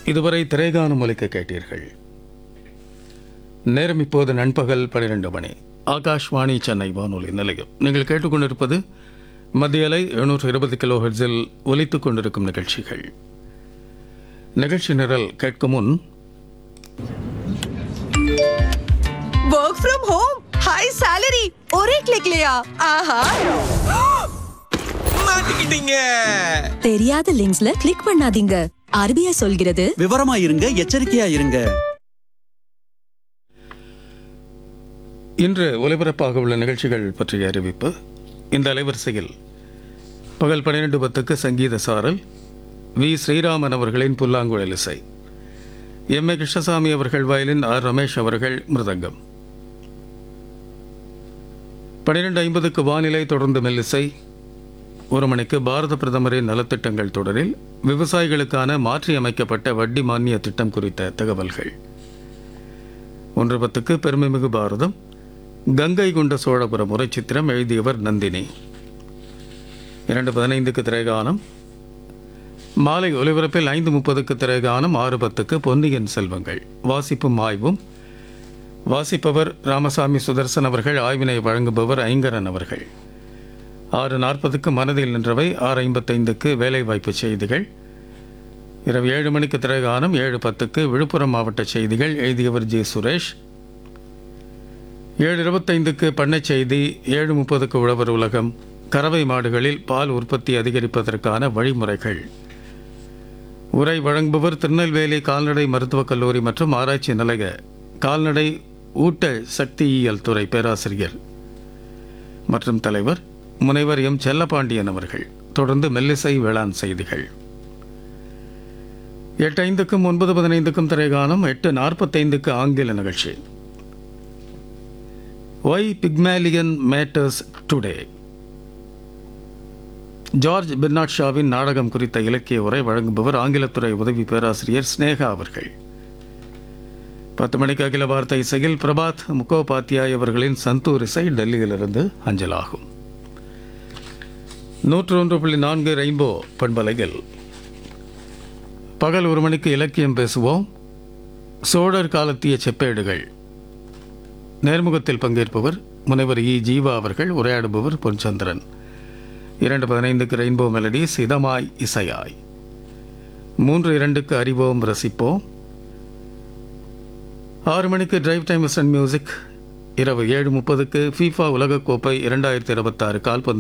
இதுவரை திரைகாணும் ஒலிக்க கேட்டீர்கள் நேரம் இப்போது நண்பகல் பன்னிரண்டு மணி ஆகாஷ்வாணி சென்னை வானொலி நிலையம் நீங்கள் கேட்டுக்கொண்டிருப்பது மத்திய அலை எழுநூற்று இருபது கிலோ ஹெர்ட்ஸில் ஒலித்துக் கொண்டிருக்கும் நிகழ்ச்சிகள் நிகழ்ச்சி நிரல் கேட்கும் முன் work from home high salary और एक क्लिक लिया ஆஹா மாட்டிக்கிட்டீங்க தெரியாத லிங்க்ஸ்ல கிளிக் பண்ணாதீங்க ஆர்பிஐ சொல்கிறது விவரமா இருங்க எச்சரிக்கையா இருங்க இன்று ஒலிபரப்பாக உள்ள நிகழ்ச்சிகள் பற்றிய அறிவிப்பு இந்த அலைவரிசையில் பகல் பன்னிரண்டு பத்துக்கு சங்கீத சாரல் வி ஸ்ரீராமன் அவர்களின் புல்லாங்குழல் இசை எம் ஏ கிருஷ்ணசாமி அவர்கள் வயலின் ஆர் ரமேஷ் அவர்கள் மிருதங்கம் பன்னிரண்டு ஐம்பதுக்கு வானிலை தொடர்ந்து மெல்லிசை ஒரு மணிக்கு பாரத பிரதமரின் நலத்திட்டங்கள் தொடரில் விவசாயிகளுக்கான மாற்றியமைக்கப்பட்ட வட்டி மானிய திட்டம் குறித்த தகவல்கள் ஒன்று பத்துக்கு பெருமைமிகு பாரதம் கங்கை கொண்ட சோழபுரம் உரைச்சித்திரம் எழுதியவர் நந்தினி இரண்டு பதினைந்துக்கு திரைகானம் மாலை ஒலிபரப்பில் ஐந்து முப்பதுக்கு திரைகானம் ஆறு பத்துக்கு பொன்னியின் செல்வங்கள் வாசிப்பும் ஆய்வும் வாசிப்பவர் ராமசாமி சுதர்சன் அவர்கள் ஆய்வினை வழங்குபவர் ஐங்கரன் அவர்கள் ஆறு நாற்பதுக்கு மனதில் நின்றவை ஆறு ஐம்பத்தைந்துக்கு வேலைவாய்ப்பு செய்திகள் இரவு ஏழு மணிக்கு திரைகானம் ஏழு பத்துக்கு விழுப்புரம் மாவட்ட செய்திகள் எழுதியவர் ஜி சுரேஷ் ஏழு இருபத்தைந்துக்கு பண்ணைச் செய்தி ஏழு முப்பதுக்கு உழவர் உலகம் கறவை மாடுகளில் பால் உற்பத்தி அதிகரிப்பதற்கான வழிமுறைகள் உரை வழங்குபவர் திருநெல்வேலி கால்நடை மருத்துவக் கல்லூரி மற்றும் ஆராய்ச்சி நிலைய கால்நடை ஊட்ட சக்தியியல் துறை பேராசிரியர் மற்றும் தலைவர் முனைவர் எம் செல்லப்பாண்டியன் அவர்கள் தொடர்ந்து மெல்லிசை வேளாண் செய்திகள் எட்டு ஐந்துக்கும் ஒன்பது பதினைந்துக்கும் திரைகானம் எட்டு நாற்பத்தைந்துக்கு ஆங்கில நிகழ்ச்சி why Pygmalion matters today George Bernard ஷாவின் நாடகம் குறித்த இலக்கிய உரை வழங்குபவர் ஆங்கிலத்துறை உதவி பேராசிரியர் ஸ்னேகா அவர்கள் பத்து மணிக்கு அகில வார்த்தை இசையில் பிரபாத் முகோபாத்யாய் அவர்களின் சந்தூர் இசை டெல்லியிலிருந்து அஞ்சலாகும் நூற்று ஒன்று புள்ளி நான்கு ரெயின்போ பண்பலையில் பகல் ஒரு மணிக்கு இலக்கியம் பேசுவோம் சோழர் காலத்திய செப்பேடுகள் நேர்முகத்தில் பங்கேற்பவர் முனைவர் இ ஜீவா அவர்கள் உரையாடுபவர் பொன்சந்திரன் இரண்டு பதினைந்துக்கு ரெயின்போ மெலடிஸ் இதமாய் இசையாய் மூன்று இரண்டுக்கு அறிவோம் ரசிப்போம் ஆறு மணிக்கு டிரைவ் டைம் வெஸ்டர்ன் மியூசிக் இரவு ஏழு முப்பதுக்கு ஃபீஃபா உலகக்கோப்பை இரண்டாயிரத்தி இருபத்தாறு கால்பந்து